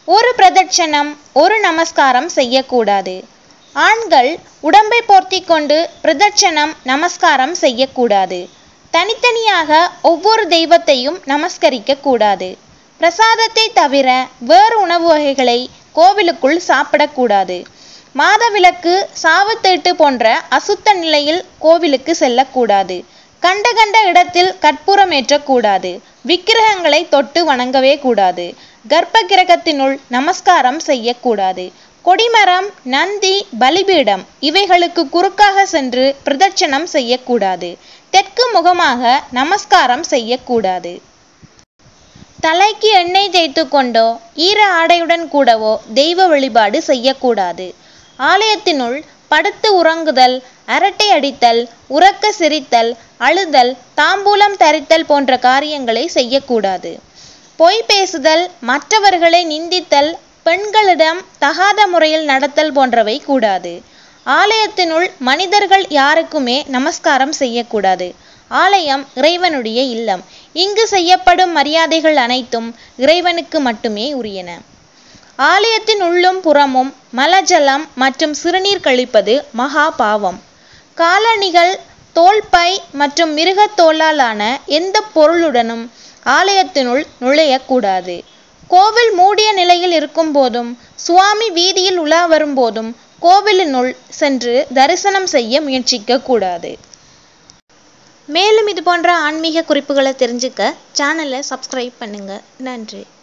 ஒரு பிரதட்சணம் ஒரு நமஸ்காரம் செய்யக்கூடாது ஆண்கள் உடம்பை போர்த்தி கொண்டு பிரதட்சணம் நமஸ்காரம் செய்யக்கூடாது தனித்தனியாக ஒவ்வொரு தெய்வத்தையும் நமஸ்கரிக்க கூடாது பிரசாதத்தை தவிர வேறு உணவு வகைகளை கோவிலுக்குள் சாப்பிடக்கூடாது மாதவிலக்கு சாவுத்தீட்டு போன்ற அசுத்த நிலையில் கோவிலுக்கு செல்லக்கூடாது கண்ட கண்ட இடத்தில் கற்பூரம் ஏற்றக்கூடாது விக்கிரகங்களை தொட்டு வணங்கவே கூடாது கர்ப்ப கிரகத்தினுள் நமஸ்காரம் செய்யக்கூடாது கொடிமரம் நந்தி பலிபீடம் இவைகளுக்கு குறுக்காக சென்று பிரதட்சணம் செய்யக்கூடாது தெற்கு முகமாக நமஸ்காரம் செய்யக்கூடாது தலைக்கு எண்ணெய் தேய்த்து கொண்டோ ஈர ஆடையுடன் கூடவோ தெய்வ வழிபாடு செய்யக்கூடாது ஆலயத்தினுள் படுத்து உறங்குதல் அரட்டை அடித்தல் உறக்க சிரித்தல் அழுதல் தாம்பூலம் தரித்தல் போன்ற காரியங்களை செய்யக்கூடாது பொய் பேசுதல் மற்றவர்களை நிந்தித்தல் பெண்களிடம் தகாத முறையில் நடத்தல் போன்றவை கூடாது ஆலயத்தினுள் மனிதர்கள் யாருக்குமே நமஸ்காரம் செய்யக்கூடாது ஆலயம் இறைவனுடைய இல்லம் இங்கு செய்யப்படும் மரியாதைகள் அனைத்தும் இறைவனுக்கு மட்டுமே உரியன ஆலயத்தின் உள்ளும் புறமும் மலஜலம் மற்றும் சிறுநீர் கழிப்பது மகா பாவம் காலணிகள் தோல்பை மற்றும் மிருகத்தோலாலான எந்த பொருளுடனும் ஆலயத்தினுள் நுழையக்கூடாது கோவில் மூடிய நிலையில் இருக்கும் போதும் சுவாமி வீதியில் உலா வரும்போதும் கோவிலினுள் சென்று தரிசனம் செய்ய முயற்சிக்க கூடாது மேலும் இது போன்ற ஆன்மீக குறிப்புகளை தெரிஞ்சுக்க சேனலை சப்ஸ்கிரைப் பண்ணுங்க நன்றி